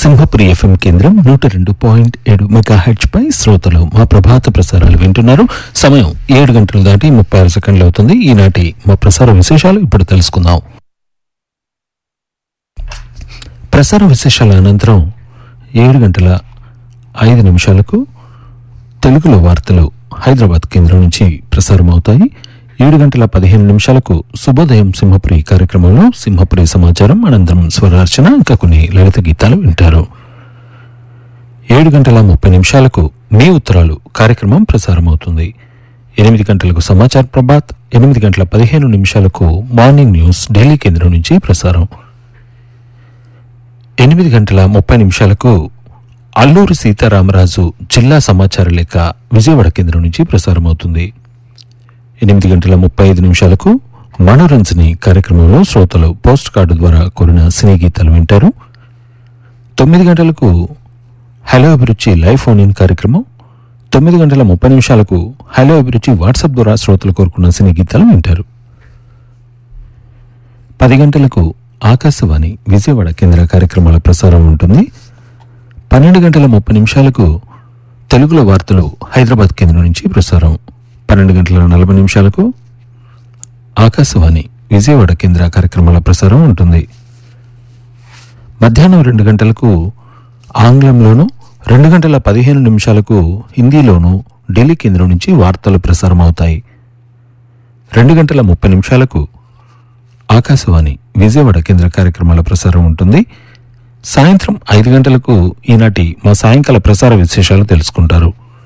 Simhapuri FM కేంద్రం నూట రెండు పాయింట్ ఏడు మెగా హెచ్ పై శ్రోతలు మా ప్రభాత ప్రసారాలు వింటున్నారు సమయం ఏడు గంటలు దాటి ముప్పై ఆరు సెకండ్లు అవుతుంది ఈనాటి మా ప్రసార విశేషాలు ఇప్పుడు తెలుసుకుందాం ప్రసార విశేషాల అనంతరం ఏడు గంటల ఐదు నిమిషాలకు తెలుగులో వార్తలు హైదరాబాద్ కేంద్రం నుంచి ప్రసారం అవుతాయి ఏడు గంటల పదిహేను నిమిషాలకు శుభోదయం సింహపురి కార్యక్రమంలో సింహపురి సమాచారం అనంతరం స్వరార్చన ఇంకా కొన్ని లలిత గీతాలు వింటారు ఏడు గంటల ముప్పై నిమిషాలకు మీ ఉత్తరాలు కార్యక్రమం ప్రసారం అవుతుంది ఎనిమిది గంటలకు సమాచార ప్రభాత్ ఎనిమిది గంటల పదిహేను నిమిషాలకు మార్నింగ్ న్యూస్ ఢిల్లీ కేంద్రం నుంచి ప్రసారం ఎనిమిది గంటల ముప్పై నిమిషాలకు అల్లూరి సీతారామరాజు జిల్లా సమాచార లేఖ విజయవాడ కేంద్రం నుంచి ప్రసారం అవుతుంది ఎనిమిది గంటల ముప్పై ఐదు నిమిషాలకు మనోరంజని కార్యక్రమంలో శ్రోతలు పోస్ట్ కార్డు ద్వారా కోరిన సినీ గీతాలు వింటారు తొమ్మిది గంటలకు హలో అభిరుచి లైవ్ ఫోన్ ఇన్ కార్యక్రమం తొమ్మిది గంటల ముప్పై నిమిషాలకు హలో అభిరుచి వాట్సాప్ ద్వారా శ్రోతలు కోరుకున్న సినీ గీతాలు వింటారు పది గంటలకు ఆకాశవాణి విజయవాడ కేంద్ర కార్యక్రమాల ప్రసారం ఉంటుంది పన్నెండు గంటల ముప్పై నిమిషాలకు తెలుగులో వార్తలు హైదరాబాద్ కేంద్రం నుంచి ప్రసారం పన్నెండు గంటల నలభై నిమిషాలకు ఆకాశవాణి విజయవాడ కేంద్ర కార్యక్రమాల ప్రసారం ఉంటుంది మధ్యాహ్నం రెండు గంటలకు ఆంగ్లంలోను రెండు గంటల పదిహేను నిమిషాలకు హిందీలోను ఢిల్లీ కేంద్రం నుంచి వార్తలు ప్రసారం అవుతాయి రెండు గంటల ముప్పై నిమిషాలకు ఆకాశవాణి విజయవాడ కేంద్ర కార్యక్రమాల ప్రసారం ఉంటుంది సాయంత్రం ఐదు గంటలకు ఈనాటి మా సాయంకాల ప్రసార విశేషాలు తెలుసుకుంటారు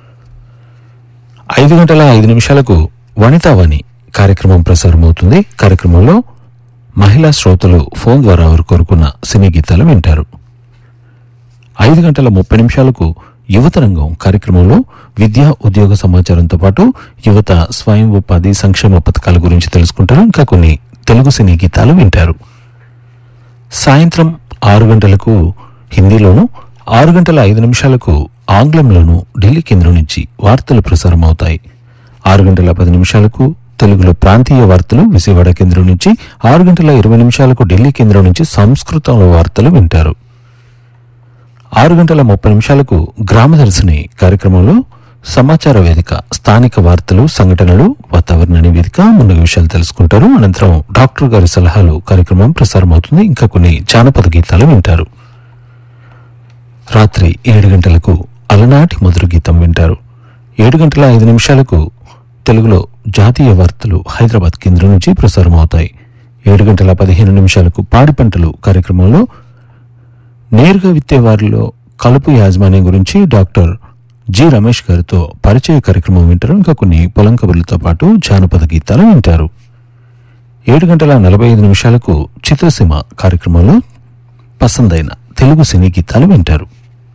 ఐదు గంటల ఐదు నిమిషాలకు వనితావాణి కార్యక్రమం ప్రసారం అవుతుంది కార్యక్రమంలో మహిళా శ్రోతలు ఫోన్ ద్వారా వారు కోరుకున్న సినీ గీతాలు వింటారు ఐదు గంటల ముప్పై నిమిషాలకు యువత రంగం కార్యక్రమంలో విద్యా ఉద్యోగ సమాచారంతో పాటు యువత స్వయం ఉపాధి సంక్షేమ పథకాల గురించి తెలుసుకుంటారు ఇంకా కొన్ని తెలుగు సినీ గీతాలు వింటారు సాయంత్రం ఆరు గంటలకు హిందీలోను ఆరు గంటల ఐదు నిమిషాలకు ఆంగ్లంలోను ఢిల్లీ కేంద్రం నుంచి వార్తలు ప్రసారం అవుతాయి ఆరు గంటల పది నిమిషాలకు తెలుగులో ప్రాంతీయ వార్తలు విజయవాడ కేంద్రం నుంచి ఆరు గంటల ఇరవై నిమిషాలకు ఢిల్లీ కేంద్రం నుంచి సంస్కృతంలో వార్తలు వింటారు ఆరు గంటల ముప్పై నిమిషాలకు గ్రామదర్శిని కార్యక్రమంలో సమాచార వేదిక స్థానిక వార్తలు సంఘటనలు వాతావరణ నివేదిక మున్నగ విషయాలు తెలుసుకుంటారు అనంతరం డాక్టర్ గారి సలహాలు కార్యక్రమం ప్రసారం అవుతుంది ఇంకా కొన్ని జానపద గీతాలు వింటారు రాత్రి ఏడు గంటలకు అలనాటి మధుర గీతం వింటారు ఏడు గంటల ఐదు నిమిషాలకు తెలుగులో జాతీయ వార్తలు హైదరాబాద్ కేంద్రం నుంచి ప్రసారం అవుతాయి ఏడు గంటల పదిహేను నిమిషాలకు పాడి పంటలు కార్యక్రమంలో నేరుగా విత్తే వారిలో కలుపు యాజమాన్యం గురించి డాక్టర్ జి రమేష్ గారితో పరిచయ కార్యక్రమం వింటారు ఇంకా కొన్ని పొలం కబుర్లతో పాటు జానపద గీతాలు వింటారు ఏడు గంటల నలభై ఐదు నిమిషాలకు చిత్రసీమ కార్యక్రమంలో పసందైన తెలుగు సినీ గీతాలు వింటారు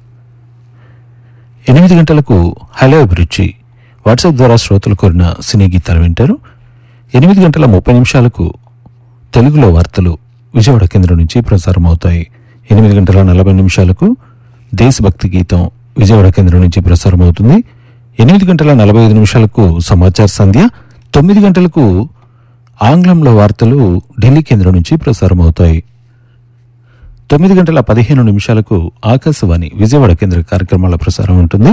ఎనిమిది గంటలకు హలో అభిరుచి వాట్సాప్ ద్వారా శ్రోతలు కోరిన సినీ గీతాలు వింటారు ఎనిమిది గంటల ముప్పై నిమిషాలకు తెలుగులో వార్తలు విజయవాడ కేంద్రం నుంచి ప్రసారం అవుతాయి ఎనిమిది గంటల నలభై నిమిషాలకు దేశభక్తి గీతం విజయవాడ కేంద్రం నుంచి ప్రసారం అవుతుంది ఎనిమిది గంటల నలభై ఐదు నిమిషాలకు సమాచార సంధ్య తొమ్మిది గంటలకు ఆంగ్లంలో వార్తలు ఢిల్లీ కేంద్రం నుంచి ప్రసారం అవుతాయి తొమ్మిది గంటల పదిహేను నిమిషాలకు ఆకాశవాణి విజయవాడ కేంద్ర కార్యక్రమాల ప్రసారం ఉంటుంది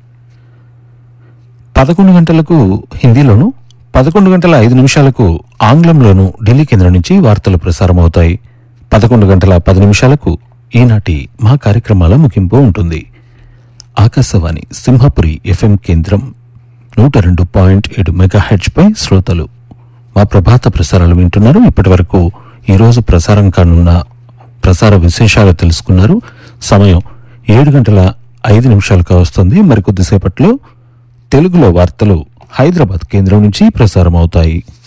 పదకొండు గంటలకు హిందీలోను పదకొండు గంటల ఐదు నిమిషాలకు ఆంగ్లంలోను ఢిల్లీ కేంద్రం నుంచి వార్తలు ప్రసారం అవుతాయి పదకొండు గంటల పది నిమిషాలకు ఈనాటి మా కార్యక్రమాల ముగింపు ఉంటుంది ఆకాశవాణి సింహపురి ఎఫ్ఎం కేంద్రం నూట రెండు పాయింట్ ఏడు మెగా పై శ్రోతలు మా ప్రభాత ప్రసారాలు వింటున్నారు ఇప్పటి వరకు ఈరోజు ప్రసారం కానున్న ప్రసార విశేషాలు తెలుసుకున్నారు సమయం ఏడు గంటల ఐదు నిమిషాలుగా వస్తుంది మరికొద్దిసేపట్లో తెలుగులో వార్తలు హైదరాబాద్ కేంద్రం నుంచి ప్రసారం అవుతాయి